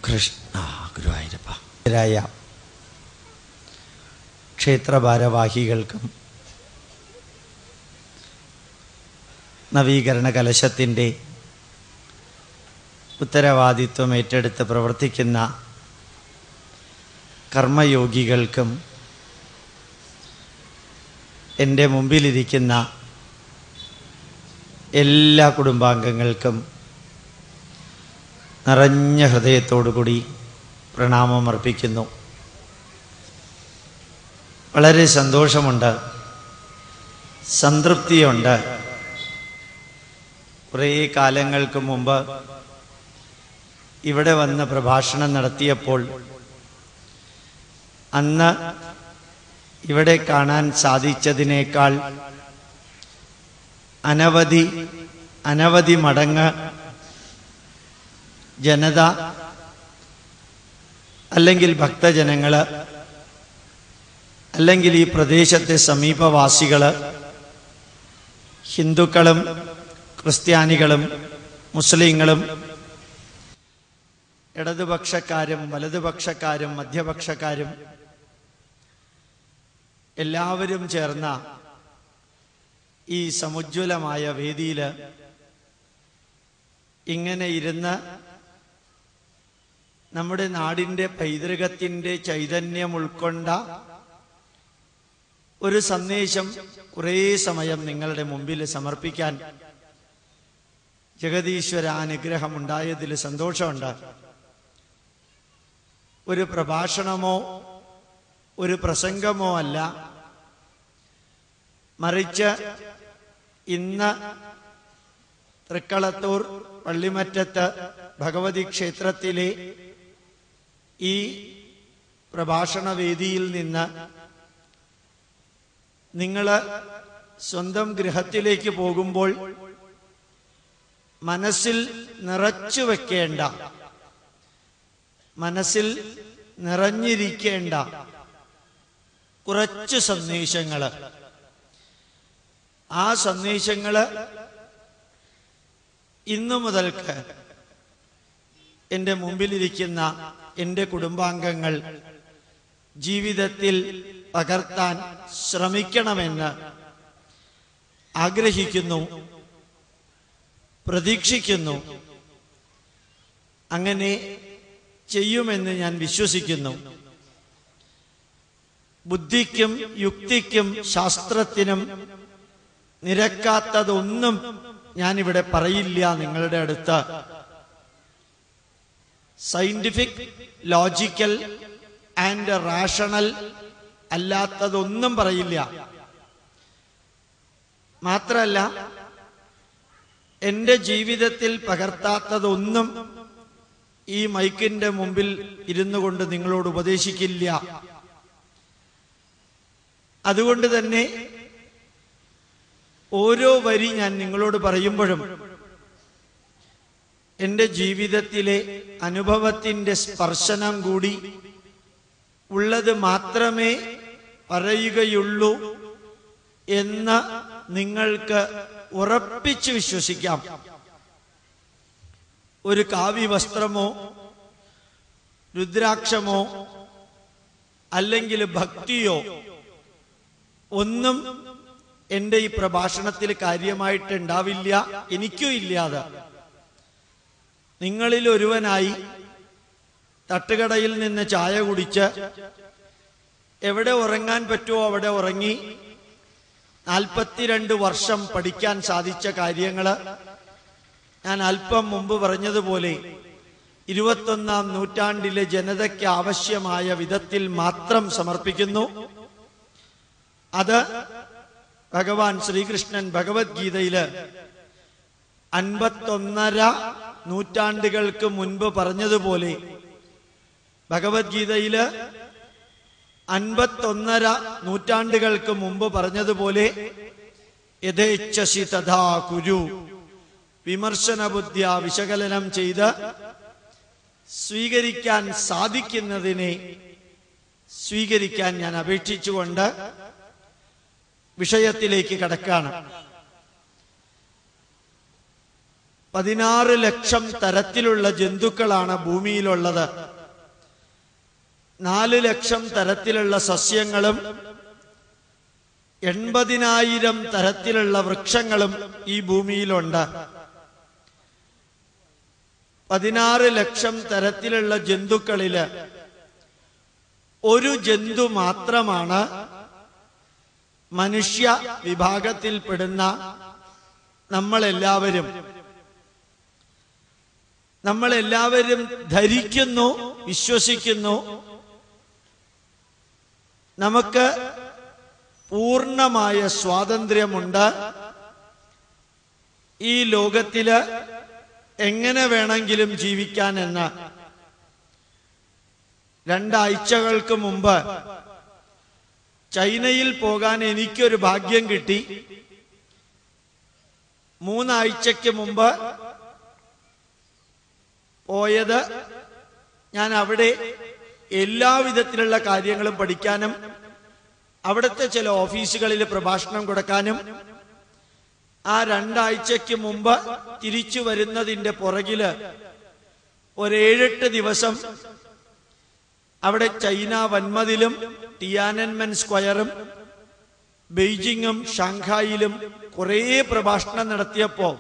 കൃഷ്ണ ഗുരുവായൂരപ്പ രായ ക്ഷേത്ര ഭാരവാഹികൾക്കും നവീകരണ കലശത്തിൻ്റെ ഉത്തരവാദിത്വം ഏറ്റെടുത്ത് പ്രവർത്തിക്കുന്ന കർമ്മയോഗികൾക്കും എൻ്റെ മുമ്പിലിരിക്കുന്ന എല്ലാ കുടുംബാംഗങ്ങൾക്കും നിറഞ്ഞ ഹൃദയത്തോടുകൂടി പ്രണാമം അർപ്പിക്കുന്നു വളരെ സന്തോഷമുണ്ട് സംതൃപ്തിയുണ്ട് കുറേ കാലങ്ങൾക്ക് മുമ്പ് ഇവിടെ വന്ന് പ്രഭാഷണം നടത്തിയപ്പോൾ അന്ന് ഇവിടെ കാണാൻ സാധിച്ചതിനേക്കാൾ അനവധി അനവധി മടങ്ങ് ജനത അല്ലെങ്കിൽ ഭക്തജനങ്ങള് അല്ലെങ്കിൽ ഈ പ്രദേശത്തെ സമീപവാസികള് ഹിന്ദുക്കളും ക്രിസ്ത്യാനികളും മുസ്ലിങ്ങളും ഇടതുപക്ഷക്കാരും വലതുപക്ഷക്കാരും മധ്യപക്ഷക്കാരും എല്ലാവരും ചേർന്ന ഈ സമുജ്വലമായ വേദിയിൽ ഇങ്ങനെ ഇരുന്ന് നമ്മുടെ നാടിൻ്റെ പൈതൃകത്തിൻ്റെ ചൈതന്യം ഉൾക്കൊണ്ട ഒരു സന്ദേശം കുറേ സമയം നിങ്ങളുടെ മുമ്പിൽ സമർപ്പിക്കാൻ ജഗതീശ്വര അനുഗ്രഹം ഉണ്ടായതിൽ സന്തോഷമുണ്ട് ഒരു പ്രഭാഷണമോ ഒരു പ്രസംഗമോ അല്ല മറിച്ച് ഇന്ന് തൃക്കളത്തൂർ പള്ളിമറ്റത്ത് ഭഗവതി ക്ഷേത്രത്തിലെ ഈ പ്രഭാഷണ വേദിയിൽ നിന്ന് നിങ്ങൾ സ്വന്തം ഗൃഹത്തിലേക്ക് പോകുമ്പോൾ മനസ്സിൽ നിറച്ചു വെക്കേണ്ട മനസ്സിൽ നിറഞ്ഞിരിക്കേണ്ട കുറച്ച് സന്ദേശങ്ങള് ആ സന്ദേശങ്ങള് ഇന്നു മുതൽക്ക് എൻ്റെ മുമ്പിലിരിക്കുന്ന എൻ്റെ കുടുംബാംഗങ്ങൾ ജീവിതത്തിൽ പകർത്താൻ ശ്രമിക്കണമെന്ന് ആഗ്രഹിക്കുന്നു പ്രതീക്ഷിക്കുന്നു അങ്ങനെ ചെയ്യുമെന്ന് ഞാൻ വിശ്വസിക്കുന്നു ബുദ്ധിക്കും യുക്തിക്കും ശാസ്ത്രത്തിനും നിരക്കാത്തതൊന്നും ഞാനിവിടെ പറയില്ല നിങ്ങളുടെ അടുത്ത് സയന്റിഫിക് ലോജിക്കൽ ആൻഡ് റാഷണൽ അല്ലാത്തതൊന്നും പറയില്ല മാത്രല്ല എന്റെ ജീവിതത്തിൽ പകർത്താത്തതൊന്നും ഈ മൈക്കിന്റെ മുമ്പിൽ ഇരുന്നു കൊണ്ട് നിങ്ങളോട് ഉപദേശിക്കില്ല അതുകൊണ്ട് തന്നെ ഓരോ വരി ഞാൻ നിങ്ങളോട് പറയുമ്പോഴും എന്റെ ജീവിതത്തിലെ അനുഭവത്തിന്റെ സ്പർശനം കൂടി ഉള്ളത് മാത്രമേ പറയുകയുള്ളൂ എന്ന് നിങ്ങൾക്ക് ഉറപ്പിച്ച് വിശ്വസിക്കാം ഒരു കാവ്യവസ്ത്രമോ രുദ്രാക്ഷമോ അല്ലെങ്കിൽ ഭക്തിയോ ഒന്നും എന്റെ ഈ പ്രഭാഷണത്തിൽ കാര്യമായിട്ട് ഉണ്ടാവില്ല എനിക്കും ഇല്ലാതെ നിങ്ങളിൽ ഒരുവനായി തട്ടുകടയിൽ നിന്ന് ചായ കുടിച്ച് എവിടെ ഉറങ്ങാൻ പറ്റുമോ അവിടെ ഉറങ്ങി നാൽപ്പത്തിരണ്ട് വർഷം പഠിക്കാൻ സാധിച്ച കാര്യങ്ങള് ഞാൻ അല്പം മുമ്പ് പറഞ്ഞതുപോലെ ഇരുപത്തൊന്നാം നൂറ്റാണ്ടിലെ ജനതയ്ക്ക് ആവശ്യമായ വിധത്തിൽ മാത്രം സമർപ്പിക്കുന്നു അത് ഭഗവാൻ ശ്രീകൃഷ്ണൻ ഭഗവത്ഗീതയില് അൻപത്തൊന്നര നൂറ്റാണ്ടുകൾക്ക് മുൻപ് പറഞ്ഞതുപോലെ ഭഗവത്ഗീതയില് അൻപത്തൊന്നര നൂറ്റാണ്ടുകൾക്ക് മുമ്പ് പറഞ്ഞതുപോലെ യഥേച്ഛസി തഥാ കുരു വിമർശന ബുദ്ധിയ വിശകലനം ചെയ്ത് സ്വീകരിക്കാൻ സാധിക്കുന്നതിനെ സ്വീകരിക്കാൻ ഞാൻ അപേക്ഷിച്ചുകൊണ്ട് വിഷയത്തിലേക്ക് കടക്കാണ് പതിനാറ് ലക്ഷം തരത്തിലുള്ള ജന്തുക്കളാണ് ഭൂമിയിലുള്ളത് നാല് ലക്ഷം തരത്തിലുള്ള സസ്യങ്ങളും എൺപതിനായിരം തരത്തിലുള്ള വൃക്ഷങ്ങളും ഈ ഭൂമിയിലുണ്ട് പതിനാറ് ലക്ഷം തരത്തിലുള്ള ജന്തുക്കളില് ഒരു ജന്തു മാത്രമാണ് മനുഷ്യ വിഭാഗത്തിൽപ്പെടുന്ന നമ്മളെല്ലാവരും നമ്മളെല്ലാവരും ധരിക്കുന്നു വിശ്വസിക്കുന്നു നമുക്ക് പൂർണ്ണമായ സ്വാതന്ത്ര്യമുണ്ട് ഈ ലോകത്തില് എങ്ങനെ വേണമെങ്കിലും ജീവിക്കാനെന്ന് രണ്ടാഴ്ചകൾക്ക് മുമ്പ് ചൈനയിൽ പോകാൻ എനിക്കൊരു ഭാഗ്യം കിട്ടി മൂന്നാഴ്ചക്ക് മുമ്പ് പോയത് ഞാൻ അവിടെ എല്ലാവിധത്തിലുള്ള കാര്യങ്ങളും പഠിക്കാനും അവിടുത്തെ ചില ഓഫീസുകളിൽ പ്രഭാഷണം കൊടുക്കാനും ആ രണ്ടാഴ്ചക്ക് മുമ്പ് തിരിച്ചു വരുന്നതിന്റെ പുറകില് ഒരേഴെട്ട് ദിവസം അവിടെ ചൈന വൻമതിലും ടിയാനൻമെൻ സ്ക്വയറും ബെയ്ജിങ്ങും ഷാങ്ഹായിലും കുറേ പ്രഭാഷണം നടത്തിയപ്പോ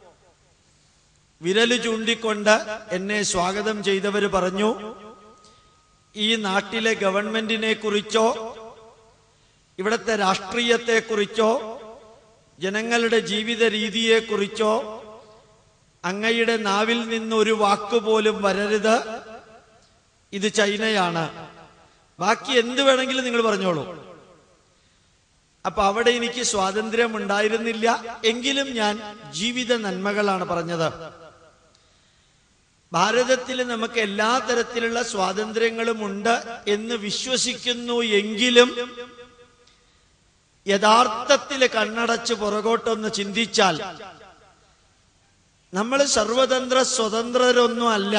വിരല് ചൂണ്ടിക്കൊണ്ട് എന്നെ സ്വാഗതം ചെയ്തവര് പറഞ്ഞു ഈ നാട്ടിലെ ഗവൺമെന്റിനെ കുറിച്ചോ ഇവിടുത്തെ രാഷ്ട്രീയത്തെക്കുറിച്ചോ ജനങ്ങളുടെ ജീവിത രീതിയെക്കുറിച്ചോ അങ്ങയുടെ നാവിൽ നിന്ന് ഒരു വാക്കുപോലും വരരുത് ഇത് ചൈനയാണ് ബാക്കി എന്ത് വേണമെങ്കിലും നിങ്ങൾ പറഞ്ഞോളൂ അപ്പൊ അവിടെ എനിക്ക് സ്വാതന്ത്ര്യം ഉണ്ടായിരുന്നില്ല എങ്കിലും ഞാൻ ജീവിത നന്മകളാണ് പറഞ്ഞത് ഭാരതത്തിൽ നമുക്ക് എല്ലാ തരത്തിലുള്ള സ്വാതന്ത്ര്യങ്ങളും ഉണ്ട് എന്ന് വിശ്വസിക്കുന്നു എങ്കിലും യഥാർത്ഥത്തിൽ കണ്ണടച്ച് പുറകോട്ടൊന്ന് ചിന്തിച്ചാൽ നമ്മൾ സർവതന്ത്ര സ്വതന്ത്രരൊന്നും അല്ല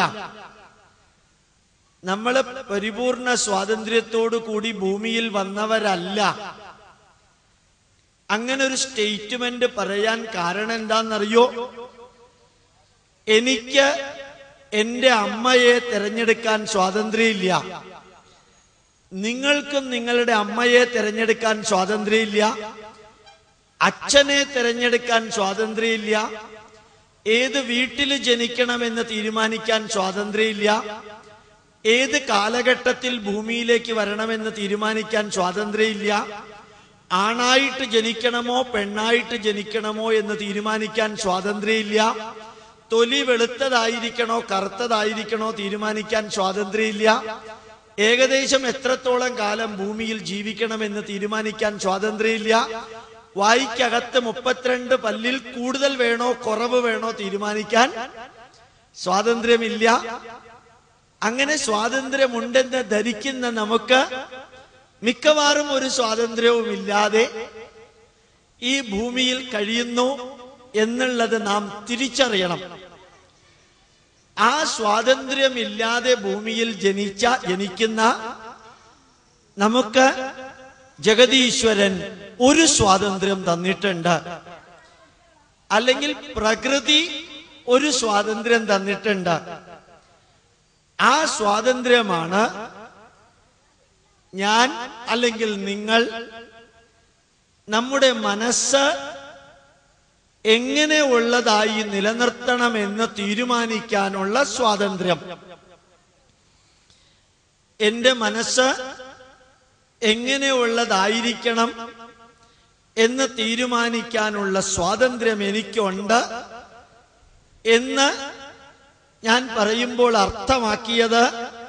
നമ്മൾ പരിപൂർണ സ്വാതന്ത്ര്യത്തോടു കൂടി ഭൂമിയിൽ വന്നവരല്ല അങ്ങനെ ഒരു സ്റ്റേറ്റ്മെന്റ് പറയാൻ കാരണം എന്താണെന്നറിയോ എനിക്ക് എന്റെ അമ്മയെ തിരഞ്ഞെടുക്കാൻ സ്വാതന്ത്ര്യമില്ല നിങ്ങൾക്കും നിങ്ങളുടെ അമ്മയെ തിരഞ്ഞെടുക്കാൻ സ്വാതന്ത്ര്യമില്ല അച്ഛനെ തിരഞ്ഞെടുക്കാൻ സ്വാതന്ത്ര്യമില്ല ഏത് വീട്ടിൽ ജനിക്കണമെന്ന് തീരുമാനിക്കാൻ സ്വാതന്ത്ര്യമില്ല ഏത് കാലഘട്ടത്തിൽ ഭൂമിയിലേക്ക് വരണമെന്ന് തീരുമാനിക്കാൻ സ്വാതന്ത്ര്യമില്ല ആണായിട്ട് ജനിക്കണമോ പെണ്ണായിട്ട് ജനിക്കണമോ എന്ന് തീരുമാനിക്കാൻ സ്വാതന്ത്ര്യമില്ല തൊലി വെളുത്തതായിരിക്കണോ കറുത്തതായിരിക്കണോ തീരുമാനിക്കാൻ സ്വാതന്ത്ര്യമില്ല ഏകദേശം എത്രത്തോളം കാലം ഭൂമിയിൽ ജീവിക്കണമെന്ന് തീരുമാനിക്കാൻ സ്വാതന്ത്ര്യമില്ല വായിക്കകത്ത് മുപ്പത്തിരണ്ട് പല്ലിൽ കൂടുതൽ വേണോ കുറവ് വേണോ തീരുമാനിക്കാൻ സ്വാതന്ത്ര്യമില്ല അങ്ങനെ സ്വാതന്ത്ര്യമുണ്ടെന്ന് ധരിക്കുന്ന നമുക്ക് മിക്കവാറും ഒരു സ്വാതന്ത്ര്യവും ഇല്ലാതെ ഈ ഭൂമിയിൽ കഴിയുന്നു എന്നുള്ളത് നാം തിരിച്ചറിയണം ആ സ്വാതന്ത്ര്യമില്ലാതെ ഭൂമിയിൽ ജനിച്ച ജനിക്കുന്ന നമുക്ക് ജഗതീശ്വരൻ ഒരു സ്വാതന്ത്ര്യം തന്നിട്ടുണ്ട് അല്ലെങ്കിൽ പ്രകൃതി ഒരു സ്വാതന്ത്ര്യം തന്നിട്ടുണ്ട് ആ സ്വാതന്ത്ര്യമാണ് ഞാൻ അല്ലെങ്കിൽ നിങ്ങൾ നമ്മുടെ മനസ്സ് എങ്ങനെ ഉള്ളതായി നിലനിർത്തണമെന്ന് തീരുമാനിക്കാനുള്ള സ്വാതന്ത്ര്യം എന്റെ മനസ്സ് എങ്ങനെയുള്ളതായിരിക്കണം എന്ന് തീരുമാനിക്കാനുള്ള സ്വാതന്ത്ര്യം എനിക്കുണ്ട് എന്ന് ഞാൻ പറയുമ്പോൾ അർത്ഥമാക്കിയത്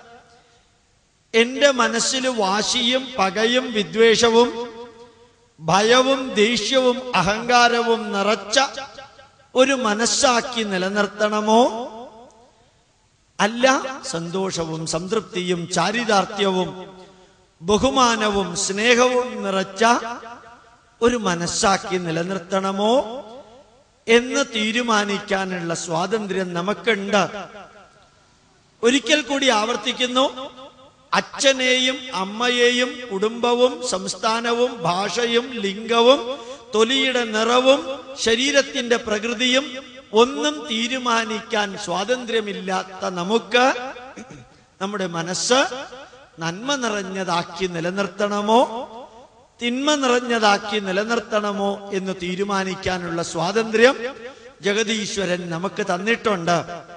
എന്റെ മനസ്സിൽ വാശിയും പകയും വിദ്വേഷവും ഭയവും ദേഷ്യവും അഹങ്കാരവും നിറച്ച ഒരു മനസ്സാക്കി നിലനിർത്തണമോ അല്ല സന്തോഷവും സംതൃപ്തിയും ചാരിതാർത്ഥ്യവും ബഹുമാനവും സ്നേഹവും നിറച്ച ഒരു മനസ്സാക്കി നിലനിർത്തണമോ എന്ന് തീരുമാനിക്കാനുള്ള സ്വാതന്ത്ര്യം നമുക്കുണ്ട് ഒരിക്കൽ കൂടി ആവർത്തിക്കുന്നു അച്ഛനെയും അമ്മയെയും കുടുംബവും സംസ്ഥാനവും ഭാഷയും ലിംഗവും തൊലിയുടെ നിറവും ശരീരത്തിന്റെ പ്രകൃതിയും ഒന്നും തീരുമാനിക്കാൻ സ്വാതന്ത്ര്യമില്ലാത്ത നമുക്ക് നമ്മുടെ മനസ്സ് നന്മ നിറഞ്ഞതാക്കി നിലനിർത്തണമോ തിന്മ നിറഞ്ഞതാക്കി നിലനിർത്തണമോ എന്ന് തീരുമാനിക്കാനുള്ള സ്വാതന്ത്ര്യം ജഗതീശ്വരൻ നമുക്ക് തന്നിട്ടുണ്ട്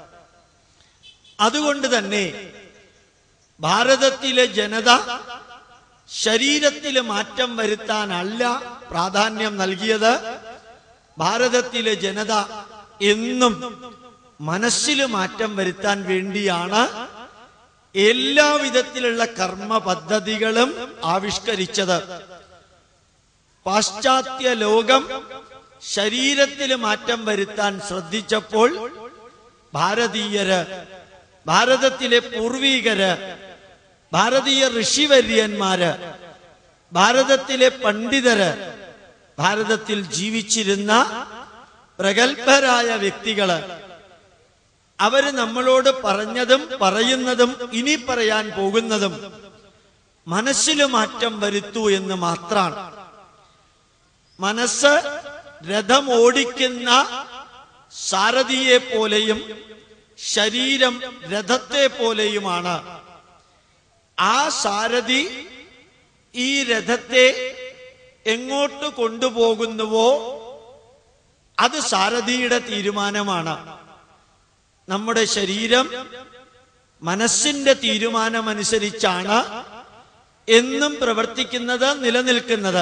അതുകൊണ്ട് തന്നെ ഭാരതത്തിലെ ജനത ശരീരത്തിൽ മാറ്റം വരുത്താനല്ല പ്രാധാന്യം നൽകിയത് ഭാരതത്തിലെ ജനത എന്നും മനസ്സിൽ മാറ്റം വരുത്താൻ വേണ്ടിയാണ് എല്ലാവിധത്തിലുള്ള കർമ്മ പദ്ധതികളും ആവിഷ്കരിച്ചത് പാശ്ചാത്യ ലോകം ശരീരത്തിൽ മാറ്റം വരുത്താൻ ശ്രദ്ധിച്ചപ്പോൾ ഭാരതീയര് ഭാരതത്തിലെ പൂർവീകര് ഭാരതീയ ഋഷിവര്യന്മാര് ഭാരതത്തിലെ പണ്ഡിതര് ഭാരതത്തിൽ ജീവിച്ചിരുന്ന പ്രഗത്ഭരായ വ്യക്തികള് അവര് നമ്മളോട് പറഞ്ഞതും പറയുന്നതും ഇനി പറയാൻ പോകുന്നതും മനസ്സിൽ മാറ്റം വരുത്തൂ എന്ന് മാത്രാണ് മനസ്സ് രഥം ഓടിക്കുന്ന സാരഥിയെ പോലെയും ശരീരം രഥത്തെ പോലെയുമാണ് ആ സാരഥി ഈ രഥത്തെ എങ്ങോട്ട് കൊണ്ടുപോകുന്നുവോ അത് സാരഥിയുടെ തീരുമാനമാണ് നമ്മുടെ ശരീരം മനസ്സിന്റെ തീരുമാനമനുസരിച്ചാണ് എന്നും പ്രവർത്തിക്കുന്നത് നിലനിൽക്കുന്നത്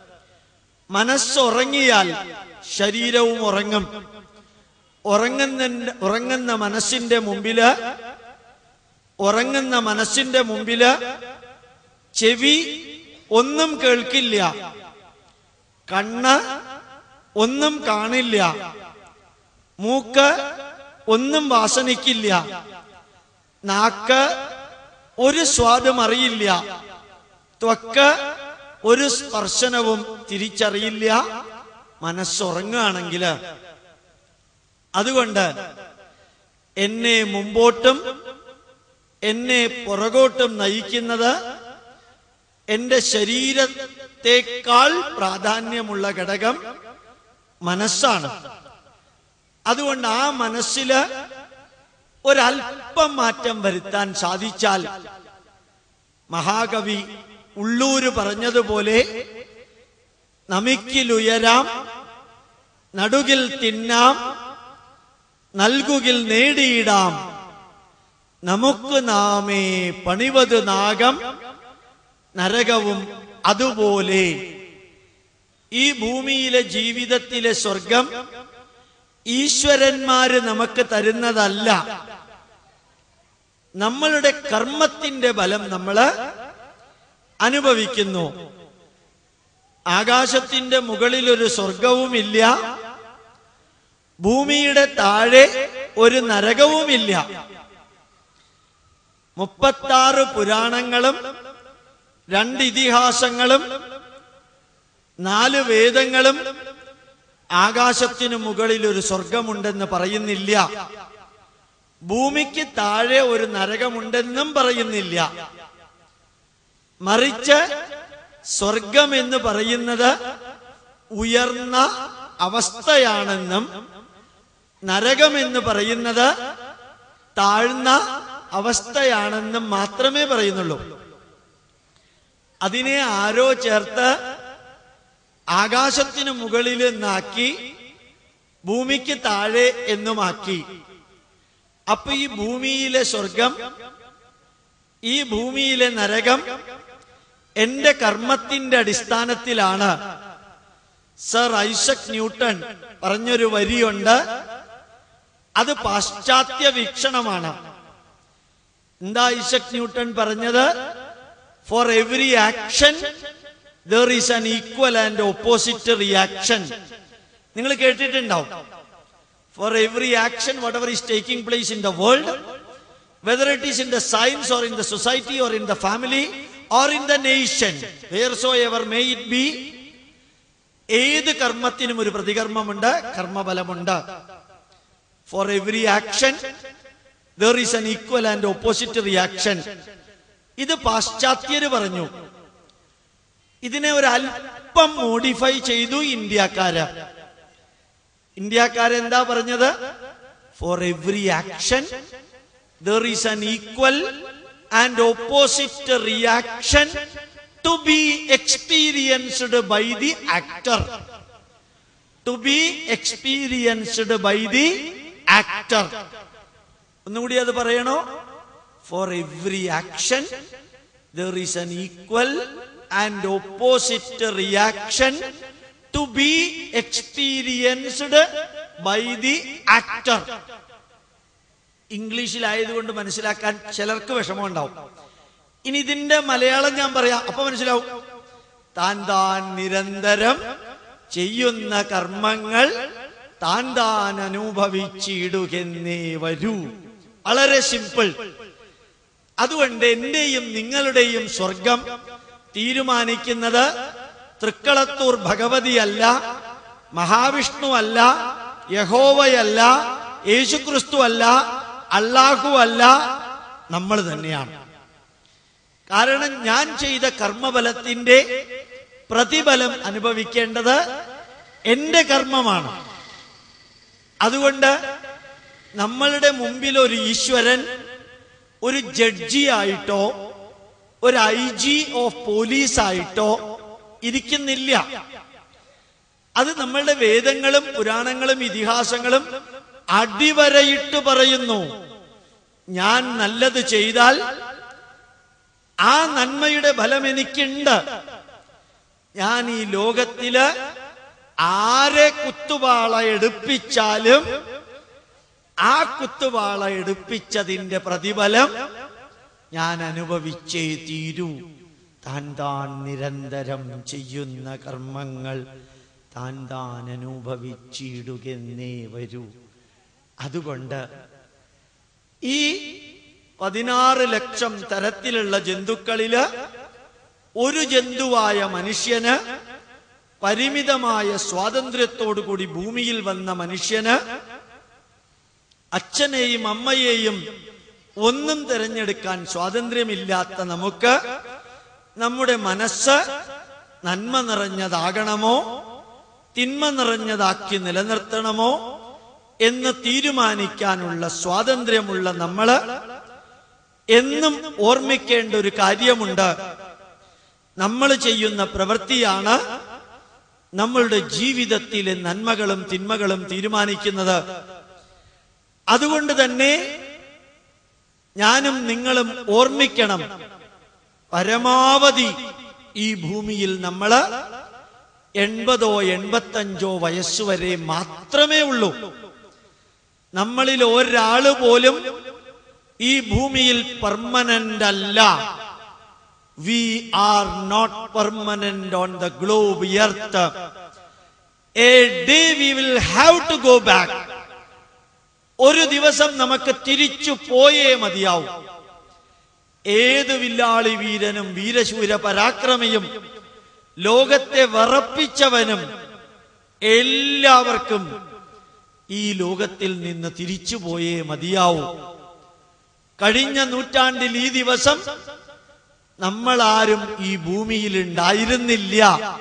മനസ്സുറങ്ങിയാൽ ശരീരവും ഉറങ്ങും ഉറങ്ങുന്ന ഉറങ്ങുന്ന മനസ്സിന്റെ മുമ്പില് ഉറങ്ങുന്ന മനസ്സിന്റെ മുമ്പില് ചെവി ഒന്നും കേൾക്കില്ല കണ്ണ് ഒന്നും കാണില്ല മൂക്ക് ഒന്നും വാസനിക്കില്ല നാക്ക് ഒരു സ്വാദും അറിയില്ല ത്വക്ക് ഒരു സ്പർശനവും തിരിച്ചറിയില്ല മനസ്സുറങ്ങുകയാണെങ്കിൽ അതുകൊണ്ട് എന്നെ മുമ്പോട്ടും എന്നെ പുറകോട്ടും നയിക്കുന്നത് എന്റെ ശരീരത്തെക്കാൾ പ്രാധാന്യമുള്ള ഘടകം മനസ്സാണ് അതുകൊണ്ട് ആ മനസ്സില് ഒരല്പം മാറ്റം വരുത്താൻ സാധിച്ചാൽ മഹാകവി ഉള്ളൂര് പറഞ്ഞതുപോലെ നമിക്കിലുയരാം നടുകിൽ തിന്നാം നൽകുകിൽ നേടിയിടാം നമുക്ക് നാമേ പണിവത് നാഗം നരകവും അതുപോലെ ഈ ഭൂമിയിലെ ജീവിതത്തിലെ സ്വർഗം ഈശ്വരന്മാര് നമുക്ക് തരുന്നതല്ല നമ്മളുടെ കർമ്മത്തിന്റെ ബലം നമ്മള് അനുഭവിക്കുന്നു ആകാശത്തിന്റെ മുകളിൽ ഒരു സ്വർഗവുമില്ല ഭൂമിയുടെ താഴെ ഒരു നരകവുമില്ല മുപ്പത്താറ് പുരാണങ്ങളും രണ്ട് ഇതിഹാസങ്ങളും നാല് വേദങ്ങളും ആകാശത്തിനു മുകളിൽ ഒരു സ്വർഗമുണ്ടെന്ന് പറയുന്നില്ല ഭൂമിക്ക് താഴെ ഒരു നരകമുണ്ടെന്നും പറയുന്നില്ല മറിച്ച് സ്വർഗം എന്ന് പറയുന്നത് ഉയർന്ന അവസ്ഥയാണെന്നും നരകം എന്ന് പറയുന്നത് താഴ്ന്ന അവസ്ഥയാണെന്നും മാത്രമേ പറയുന്നുള്ളൂ അതിനെ ആരോ ചേർത്ത് ആകാശത്തിനു മുകളിൽ നിന്നാക്കി ഭൂമിക്ക് താഴെ എന്നുമാക്കി അപ്പൊ ഈ ഭൂമിയിലെ സ്വർഗം ഈ ഭൂമിയിലെ നരകം എന്റെ കർമ്മത്തിന്റെ അടിസ്ഥാനത്തിലാണ് സർ ഐസക് ന്യൂട്ടൺ പറഞ്ഞൊരു വരിയുണ്ട് അത് പാശ്ചാത്യ വീക്ഷണമാണ് എന്താ ഐസക് ന്യൂട്ടൺ പറഞ്ഞത് for every action there is an equal and opposite reaction നിങ്ങൾ കേട്ടിട്ടുണ്ടാവും for every action whatever is taking place in the world whether it is in the science or in the society or in the family or in the nation wheresoever may it be ഏത് കർമ്മത്തിനും ഒരു പ്രതികർമ്മമുണ്ട് കർമ്മബലമുണ്ട് for every action there is an equal and opposite reaction ഇത് പാശ്ചാത്യര് പറഞ്ഞു ഇതിനെ ഒരു അല്പം മോഡിഫൈ ചെയ്തു ഇന്ത്യക്കാര് ഇന്ത്യക്കാരെന്താ പറഞ്ഞത് for every action there is an equal and opposite reaction to be experienced by the actor to be experienced by the actor ഒന്നുകൂടി അത് പറയണോ for every action there is an equal and opposite reaction to be experienced by the actor ഇംഗ്ലീഷിലായതുകൊണ്ട് മനസ്സിലാക്കാൻ ചിലർക്ക് വിഷമമുണ്ടാവും ഇനി ഇതിന്റെ മലയാളം ഞാൻ പറയാം അപ്പൊ മനസ്സിലാവും താൻ താൻ നിരന്തരം ചെയ്യുന്ന കർമ്മങ്ങൾ താൻ താൻ അനുഭവിച്ചിടുകെന്നേ വരൂ വളരെ സിമ്പിൾ അതുകൊണ്ട് എന്റെയും നിങ്ങളുടെയും സ്വർഗം തീരുമാനിക്കുന്നത് തൃക്കളത്തൂർ ഭഗവതിയല്ല മഹാവിഷ്ണു അല്ല യഹോവയല്ല യേശുക്രിസ്തു അല്ല അള്ളാഹു അല്ല നമ്മൾ തന്നെയാണ് കാരണം ഞാൻ ചെയ്ത കർമ്മബലത്തിന്റെ പ്രതിഫലം അനുഭവിക്കേണ്ടത് എന്റെ കർമ്മമാണ് അതുകൊണ്ട് നമ്മളുടെ മുമ്പിൽ ഒരു ഈശ്വരൻ ഒരു ജഡ്ജിയായിട്ടോ ഒരു ഐ ജി ഓഫ് പോലീസായിട്ടോ ഇരിക്കുന്നില്ല അത് നമ്മളുടെ വേദങ്ങളും പുരാണങ്ങളും ഇതിഹാസങ്ങളും അടിവരയിട്ട് പറയുന്നു ഞാൻ നല്ലത് ചെയ്താൽ ആ നന്മയുടെ ഫലം എനിക്കുണ്ട് ഞാൻ ഈ ലോകത്തില് ആരെ കുത്തുവാള എടുപ്പിച്ചാലും ആ കുത്തുവാള എടുപ്പിച്ചതിന്റെ പ്രതിഫലം ഞാൻ അനുഭവിച്ചേ തീരൂ താൻ താൻ നിരന്തരം ചെയ്യുന്ന കർമ്മങ്ങൾ താൻ താൻ അനുഭവിച്ചിടുകെന്നേ വരൂ അതുകൊണ്ട് ഈ പതിനാറ് ലക്ഷം തരത്തിലുള്ള ജന്തുക്കളില് ഒരു ജന്തുവായ മനുഷ്യന് പരിമിതമായ സ്വാതന്ത്ര്യത്തോടുകൂടി ഭൂമിയിൽ വന്ന മനുഷ്യന് അച്ഛനെയും അമ്മയെയും ഒന്നും തിരഞ്ഞെടുക്കാൻ സ്വാതന്ത്ര്യമില്ലാത്ത നമുക്ക് നമ്മുടെ മനസ്സ് നന്മ നിറഞ്ഞതാകണമോ തിന്മ നിറഞ്ഞതാക്കി നിലനിർത്തണമോ എന്ന് തീരുമാനിക്കാനുള്ള സ്വാതന്ത്ര്യമുള്ള നമ്മള് എന്നും ഓർമ്മിക്കേണ്ട ഒരു കാര്യമുണ്ട് നമ്മൾ ചെയ്യുന്ന പ്രവൃത്തിയാണ് നമ്മളുടെ ജീവിതത്തിലെ നന്മകളും തിന്മകളും തീരുമാനിക്കുന്നത് അതുകൊണ്ട് തന്നെ ഞാനും നിങ്ങളും ഓർമ്മിക്കണം പരമാവധി ഈ ഭൂമിയിൽ നമ്മള് എൺപതോ എൺപത്തഞ്ചോ വയസ്സുവരെ മാത്രമേ ഉള്ളൂ നമ്മളിൽ ഒരാള് പോലും ഈ ഭൂമിയിൽ പെർമനന്റ് അല്ല we are not permanent on the globe earth a day we will have to go back ഒരു ദിവസം നമുക്ക് തിരിച്ചു പോയേ മതിയാവും ഏത് വില്ലാളി വീരനും വീരശൂര പരാക്രമിയും ലോകത്തെ വറപ്പിച്ചവനും എല്ലാവർക്കും ഈ ലോകത്തിൽ നിന്ന് തിരിച്ചു പോയേ മതിയാവൂ കഴിഞ്ഞ നൂറ്റാണ്ടിൽ ഈ ദിവസം നമ്മളാരും ഈ ഭൂമിയിൽ ഉണ്ടായിരുന്നില്ല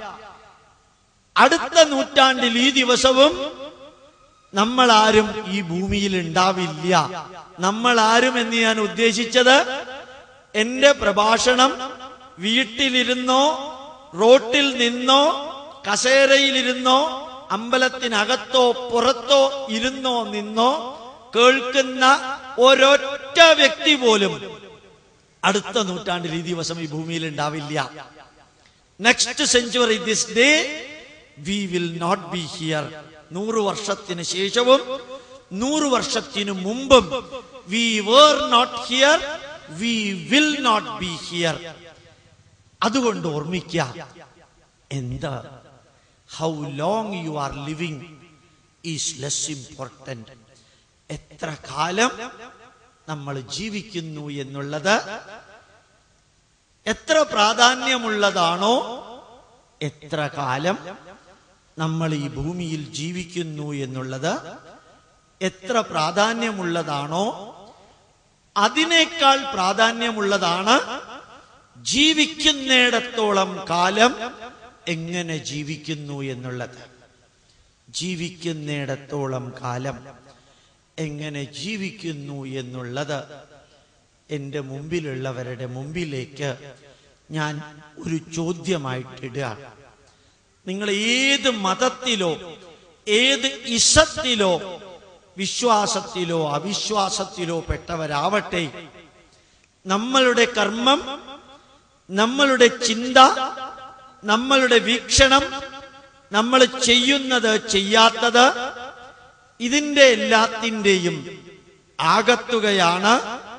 അടുത്ത നൂറ്റാണ്ടിൽ ഈ ദിവസവും നമ്മളാരും ഈ ഭൂമിയിൽ ഉണ്ടാവില്ല നമ്മളാരും എന്ന് ഞാൻ ഉദ്ദേശിച്ചത് എന്റെ പ്രഭാഷണം വീട്ടിലിരുന്നോ റോട്ടിൽ നിന്നോ കസേരയിലിരുന്നോ അമ്പലത്തിനകത്തോ പുറത്തോ ഇരുന്നോ നിന്നോ കേൾക്കുന്ന ഒരൊറ്റ വ്യക്തി പോലും അടുത്ത നൂറ്റാണ്ടിൽ ഈ ദിവസം ഈ ഭൂമിയിൽ ഉണ്ടാവില്ല next century this day we will not be here നൂറ് വർഷത്തിന് ശേഷവും നൂറ് വർഷത്തിനു മുമ്പും we were not here we will not be here അതുകൊണ്ട് ഓർമ്മിക്കുക എന്താ how long you are living is less important എത്ര കാലം നമ്മൾ ജീവിക്കുന്നു എന്നുള്ളത് എത്ര പ്രാധാന്യമുള്ളതാണോ എത്ര കാലം നമ്മൾ ഈ ഭൂമിയിൽ ജീവിക്കുന്നു എന്നുള്ളത് എത്ര പ്രാധാന്യമുള്ളതാണോ അതിനേക്കാൾ പ്രാധാന്യമുള്ളതാണ് ജീവിക്കുന്നിടത്തോളം കാലം എങ്ങനെ ജീവിക്കുന്നു എന്നുള്ളത് ജീവിക്കുന്നിടത്തോളം കാലം എങ്ങനെ ജീവിക്കുന്നു എന്നുള്ളത് എൻ്റെ മുമ്പിലുള്ളവരുടെ മുമ്പിലേക്ക് ഞാൻ ഒരു ചോദ്യമായിട്ടിടുകയാണ് നിങ്ങൾ ഏത് മതത്തിലോ ഏത് ഇസത്തിലോ വിശ്വാസത്തിലോ അവിശ്വാസത്തിലോ പെട്ടവരാവട്ടെ നമ്മളുടെ കർമ്മം നമ്മളുടെ ചിന്ത നമ്മളുടെ വീക്ഷണം നമ്മൾ ചെയ്യുന്നത് ചെയ്യാത്തത് ഇതിന്റെ എല്ലാത്തിൻ്റെയും ആകത്തുകയാണ്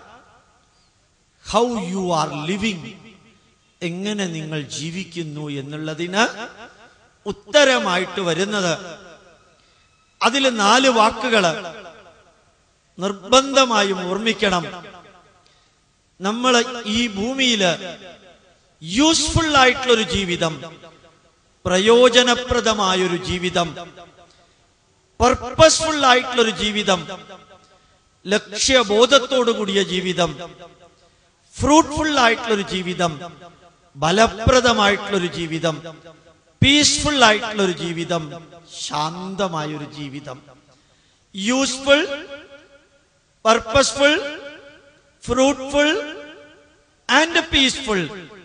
ഹൗ യു ആർ ലിവിങ് എങ്ങനെ നിങ്ങൾ ജീവിക്കുന്നു എന്നുള്ളതിന് ഉത്തരമായിട്ട് വരുന്നത് അതിൽ നാല് വാക്കുകൾ നിർബന്ധമായും ഓർമ്മിക്കണം നമ്മൾ ഈ ഭൂമിയില് യൂസ്ഫുൾ ആയിട്ടുള്ളൊരു ജീവിതം പ്രയോജനപ്രദമായൊരു ജീവിതം പർപ്പസ്ഫുൾ ആയിട്ടുള്ളൊരു ജീവിതം ലക്ഷ്യബോധത്തോടു കൂടിയ ജീവിതം ഫ്രൂട്ട്ഫുൾ ആയിട്ടുള്ളൊരു ജീവിതം ഫലപ്രദമായിട്ടുള്ളൊരു ജീവിതം പീസ്ഫുൾ ആയിട്ടുള്ളൊരു ജീവിതം ശാന്തമായൊരു ജീവിതം useful purposeful fruitful and peaceful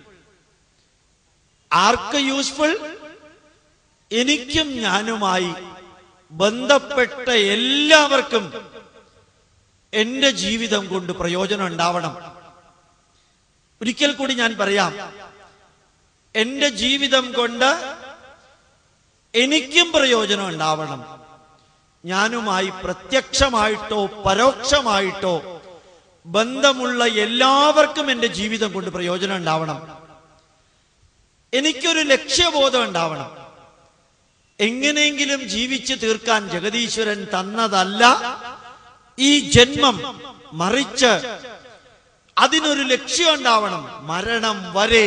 ആർക്ക് യൂസ്ഫുൾ എനിക്കും ഞാനുമായി ബന്ധപ്പെട്ട എല്ലാവർക്കും എന്റെ ജീവിതം കൊണ്ട് പ്രയോജനം ഉണ്ടാവണം ഒരിക്കൽ കൂടി ഞാൻ പറയാം എന്റെ ജീവിതം കൊണ്ട് എനിക്കും പ്രയോജനം ഉണ്ടാവണം ഞാനുമായി പ്രത്യക്ഷമായിട്ടോ പരോക്ഷമായിട്ടോ ബന്ധമുള്ള എല്ലാവർക്കും എന്റെ ജീവിതം കൊണ്ട് പ്രയോജനം ഉണ്ടാവണം എനിക്കൊരു ലക്ഷ്യബോധം ഉണ്ടാവണം എങ്ങനെയെങ്കിലും ജീവിച്ചു തീർക്കാൻ ജഗദീശ്വരൻ തന്നതല്ല ഈ ജന്മം മറിച്ച് അതിനൊരു ലക്ഷ്യം ഉണ്ടാവണം മരണം വരെ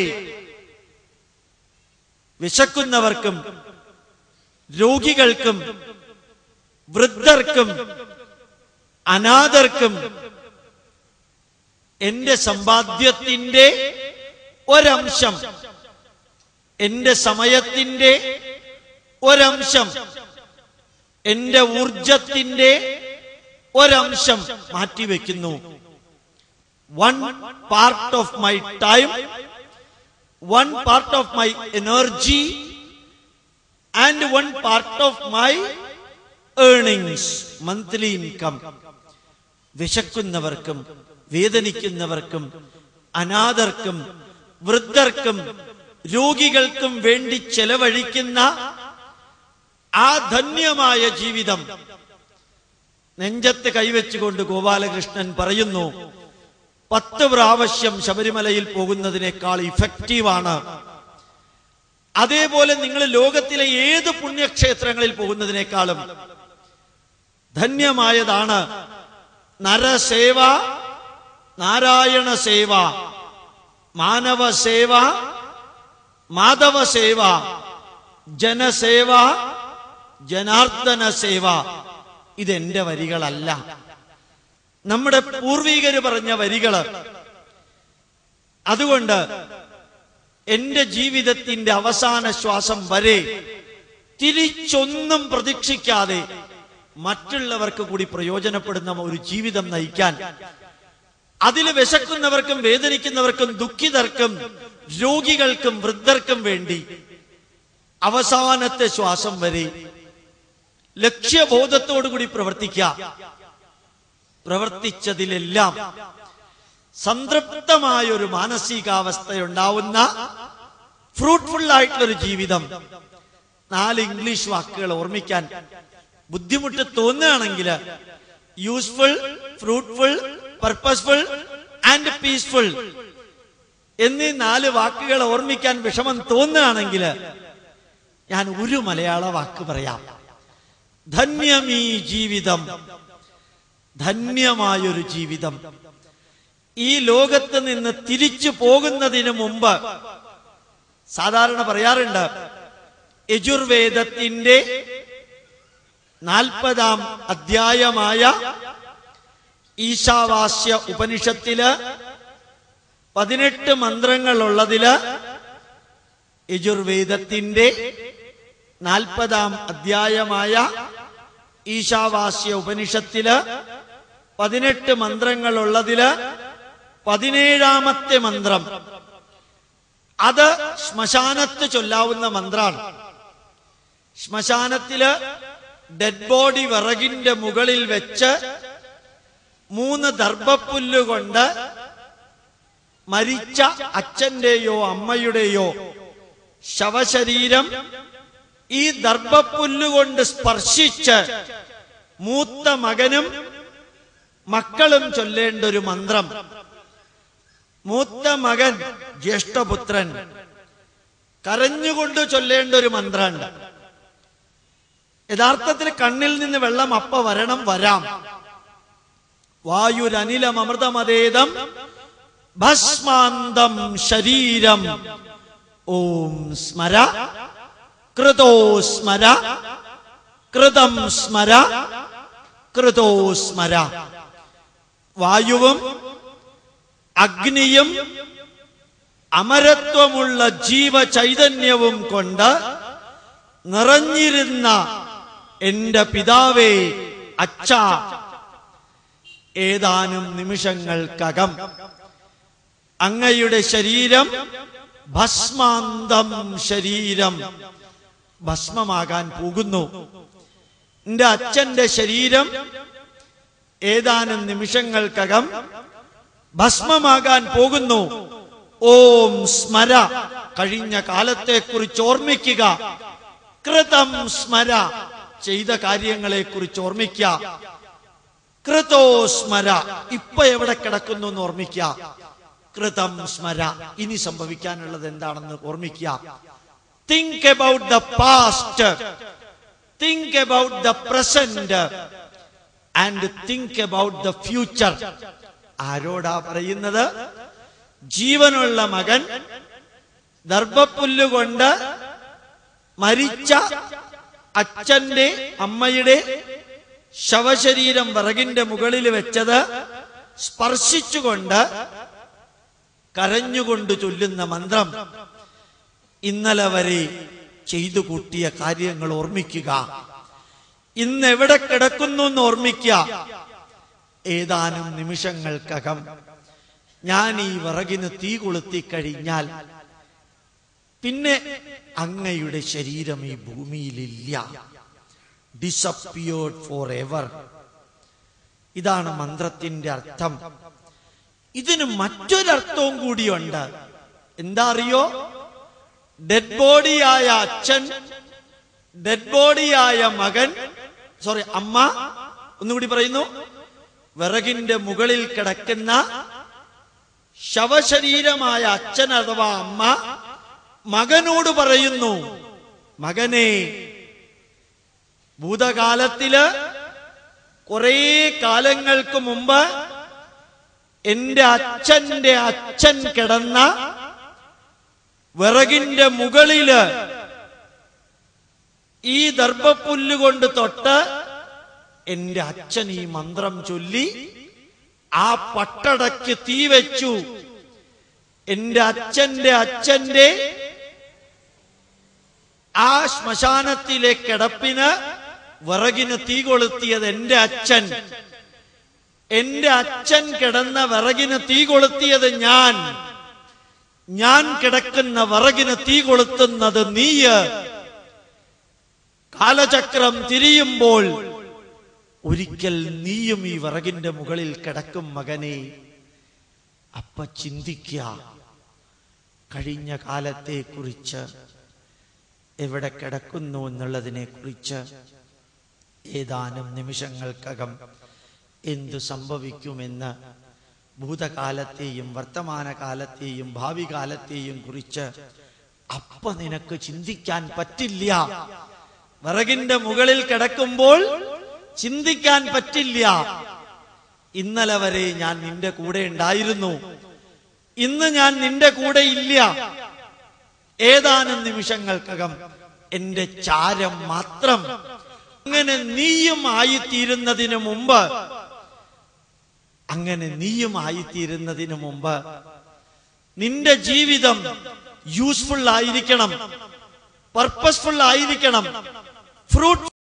വിശക്കുന്നവർക്കും രോഗികൾക്കും വൃദ്ധർക്കും അനാഥർക്കും എന്റെ സമ്പാദ്യത്തിന്റെ ഒരംശം എന്റെ സമയത്തിന്റെ ഒരംശം എന്റെ ഊർജത്തിന്റെ ഒരംശം മാറ്റിവെക്കുന്നു one part of my time one part of my energy and one part of my earnings monthly income വിശക്കുന്നവർക്കും വേദനിക്കുന്നവർക്കും അനാഥർക്കും വൃദ്ധർക്കും രോഗികൾക്കും വേണ്ടി ചെലവഴിക്കുന്ന ആ ധന്യമായ ജീവിതം നെഞ്ചത്ത് കൈവച്ചുകൊണ്ട് ഗോപാലകൃഷ്ണൻ പറയുന്നു പത്ത് പ്രാവശ്യം ശബരിമലയിൽ പോകുന്നതിനേക്കാൾ ഇഫക്റ്റീവാണ് അതേപോലെ നിങ്ങൾ ലോകത്തിലെ ഏത് പുണ്യക്ഷേത്രങ്ങളിൽ പോകുന്നതിനേക്കാളും ധന്യമായതാണ് നരസേവ നാരായണ സേവ മാനവ സേവ മാധവ സേവ ജനസേവ ജനാർദ്ദന സേവ ഇതെന്റെ വരികളല്ല നമ്മുടെ പൂർവികര് പറഞ്ഞ വരികള് അതുകൊണ്ട് എന്റെ ജീവിതത്തിന്റെ അവസാന ശ്വാസം വരെ തിരിച്ചൊന്നും പ്രതീക്ഷിക്കാതെ മറ്റുള്ളവർക്ക് കൂടി പ്രയോജനപ്പെടുന്ന ഒരു ജീവിതം നയിക്കാൻ അതിൽ വിശക്കുന്നവർക്കും വേദനിക്കുന്നവർക്കും ദുഃഖിതർക്കും രോഗികൾക്കും വൃദ്ധർക്കും വേണ്ടി അവസാനത്തെ ശ്വാസം വരെ ലക്ഷ്യബോധത്തോടുകൂടി പ്രവർത്തിക്കുക പ്രവർത്തിച്ചതിലെല്ലാം സംതൃപ്തമായ ഒരു മാനസികാവസ്ഥയുണ്ടാവുന്ന ഫ്രൂട്ട്ഫുൾ ആയിട്ടുള്ളൊരു ജീവിതം നാല് ഇംഗ്ലീഷ് വാക്കുകൾ ഓർമ്മിക്കാൻ ബുദ്ധിമുട്ട് തോന്നുകയാണെങ്കിൽ useful fruitful purposeful and peaceful എന്നീ നാല് വാക്കുകൾ ഓർമ്മിക്കാൻ വിഷമം തോന്നുകയാണെങ്കിൽ ഞാൻ ഒരു മലയാള വാക്ക് പറയാം ധന്യമീ ജീവിതം ധന്യമായൊരു ജീവിതം ഈ ലോകത്ത് നിന്ന് തിരിച്ചു പോകുന്നതിന് മുമ്പ് സാധാരണ പറയാറുണ്ട് യജുർവേദത്തിന്റെ നാൽപ്പതാം അധ്യായമായ ഈശാവാസ്യ ഉപനിഷത്തില് പതിനെട്ട് മന്ത്രങ്ങൾ ഉള്ളതില് യജുർവേദത്തിന്റെ നാൽപ്പതാം അധ്യായമായ ഈശാവാസ്യ ഉപനിഷത്തില് പതിനെട്ട് മന്ത്രങ്ങളുള്ളതില് പതിനേഴാമത്തെ മന്ത്രം അത് ശ്മശാനത്ത് ചൊല്ലാവുന്ന മന്ത്രാണ് ശ്മശാനത്തില് ഡെഡ് ബോഡി വിറകിന്റെ മുകളിൽ വെച്ച് മൂന്ന് ദർഭപ്പുല്ലുകൊണ്ട് മരിച്ച അച്ഛന്റെയോ അമ്മയുടെയോ ശവശരീരം ഈ ദർഭപ്പുല്ലുകൊണ്ട് സ്പർശിച്ച് മൂത്ത മകനും മക്കളും ചൊല്ലേണ്ട ഒരു മന്ത്രം മൂത്ത മകൻ ജ്യേഷ്ഠപുത്രൻ കരഞ്ഞുകൊണ്ട് ചൊല്ലേണ്ട ഒരു മന്ത്രമുണ്ട് യഥാർത്ഥത്തിൽ കണ്ണിൽ നിന്ന് വെള്ളം അപ്പ വരണം വരാം വായുരനിലമൃതമതേതം ഭസ്മാന്തം ശരീരം ഓം സ്മര കൃതോ സ്മര കൃതം സ്മര കൃതോ സ്മര വായുവും അഗ്നിയും അമരത്വമുള്ള ജീവചൈതന്യവും കൊണ്ട് നിറഞ്ഞിരുന്ന എന്റെ പിതാവേ അച്ഛ ഏതാനും നിമിഷങ്ങൾക്കകം അങ്ങയുടെ ശരീരം ഭസ്മാന്തം ശരീരം ഭസ്മമാകാൻ പോകുന്നു എന്റെ അച്ഛന്റെ ശരീരം ഏതാനും നിമിഷങ്ങൾക്കകം ഭസ്മമാകാൻ പോകുന്നു ഓം സ്മര കഴിഞ്ഞ കാലത്തെക്കുറിച്ച് ഓർമ്മിക്കുക കൃതം സ്മര ചെയ്ത കാര്യങ്ങളെ കുറിച്ച് ഓർമ്മിക്കുക കൃതോ സ്മര ഇപ്പൊ എവിടെ കിടക്കുന്നു എന്ന് ഓർമ്മിക്കുക കൃതം സ്മര ഇനി സംഭവിക്കാനുള്ളത് എന്താണെന്ന് ഓർമ്മിക്കുക think about the past think about the present and think about the future ആരോടാ പറയുന്നത് ജീവനുള്ള മകൻ ദർഭപ്പുല്ലുകൊണ്ട് മരിച്ച അച്ഛന്റെ അമ്മയുടെ ശവശരീരം വിറകിന്റെ മുകളിൽ വെച്ചത് സ്പർശിച്ചുകൊണ്ട് കരഞ്ഞുകൊണ്ട് ചൊല്ലുന്ന മന്ത്രം ഇന്നലെ വരെ ചെയ്തു കൂട്ടിയ കാര്യങ്ങൾ ഓർമ്മിക്കുക ഇന്ന് എവിടെ കിടക്കുന്നു എന്ന് ഓർമ്മിക്കുക ഏതാനും നിമിഷങ്ങൾക്കകം ഞാൻ ഈ വിറകിന് തീ കൊളുത്തി കഴിഞ്ഞാൽ പിന്നെ അങ്ങയുടെ ശരീരം ഈ ഭൂമിയിലില്ല ഡിസപ്പിയേർഡ് ഫോർ എവർ ഇതാണ് മന്ത്രത്തിന്റെ അർത്ഥം ഇതിന് മറ്റൊരർത്ഥവും കൂടിയുണ്ട് എന്താ അറിയോ ഡെഡ് ബോഡിയായ അച്ഛൻ ഡെഡ് ബോഡിയായ മകൻ സോറി അമ്മ ഒന്നുകൂടി പറയുന്നു വിറകിന്റെ മുകളിൽ കിടക്കുന്ന ശവശരീരമായ അച്ഛൻ അഥവാ അമ്മ മകനോട് പറയുന്നു മകനെ ഭൂതകാലത്തില് കുറേ കാലങ്ങൾക്ക് മുമ്പ് എന്റെ അച്ഛന്റെ അച്ഛൻ കിടന്ന വിറകിന്റെ മുകളില് ഈ ദർഭപ്പുല്ലുകൊണ്ട് തൊട്ട് എന്റെ അച്ഛൻ ഈ മന്ത്രം ചൊല്ലി ആ പട്ടടയ്ക്ക് തീ വെച്ചു എന്റെ അച്ഛന്റെ അച്ഛന്റെ ആ ശ്മശാനത്തിലെ കിടപ്പിന് വിറകിന് തീ കൊളുത്തിയത് എന്റെ അച്ഛൻ എന്റെ അച്ഛൻ കിടന്ന വിറകിന് തീ കൊളുത്തിയത് ഞാൻ ഞാൻ കിടക്കുന്ന വിറകിന് തീ കൊളുത്തുന്നത് നീയ് കാലചക്രം തിരിയുമ്പോൾ ഒരിക്കൽ നീയും ഈ വിറകിന്റെ മുകളിൽ കിടക്കും മകനെ അപ്പ ചിന്തിക്ക കഴിഞ്ഞ കാലത്തെ കുറിച്ച് എവിടെ കിടക്കുന്നു എന്നുള്ളതിനെ കുറിച്ച് ഏതാനും നിമിഷങ്ങൾക്കകം എന്തു സംഭവിക്കുമെന്ന് ഭൂതകാലത്തെയും വർത്തമാനകാലത്തെയും ഭാവി കാലത്തെയും കുറിച്ച് അപ്പ നിനക്ക് ചിന്തിക്കാൻ പറ്റില്ല വിറകിന്റെ മുകളിൽ കിടക്കുമ്പോൾ ചിന്തിക്കാൻ പറ്റില്ല ഇന്നലെ വരെ ഞാൻ നിന്റെ കൂടെ ഉണ്ടായിരുന്നു ഇന്ന് ഞാൻ നിന്റെ കൂടെ ഇല്ല ഏതാനും നിമിഷങ്ങൾക്കകം എന്റെ ചാരം മാത്രം അങ്ങനെ നീയും ആയിത്തീരുന്നതിന് മുമ്പ് അങ്ങനെ നീയും ആയിത്തീരുന്നതിന് മുമ്പ് നിന്റെ ജീവിതം യൂസ്ഫുൾ ആയിരിക്കണം പർപ്പസ്ഫുൾ ആയിരിക്കണം ഫ്രൂട്ട്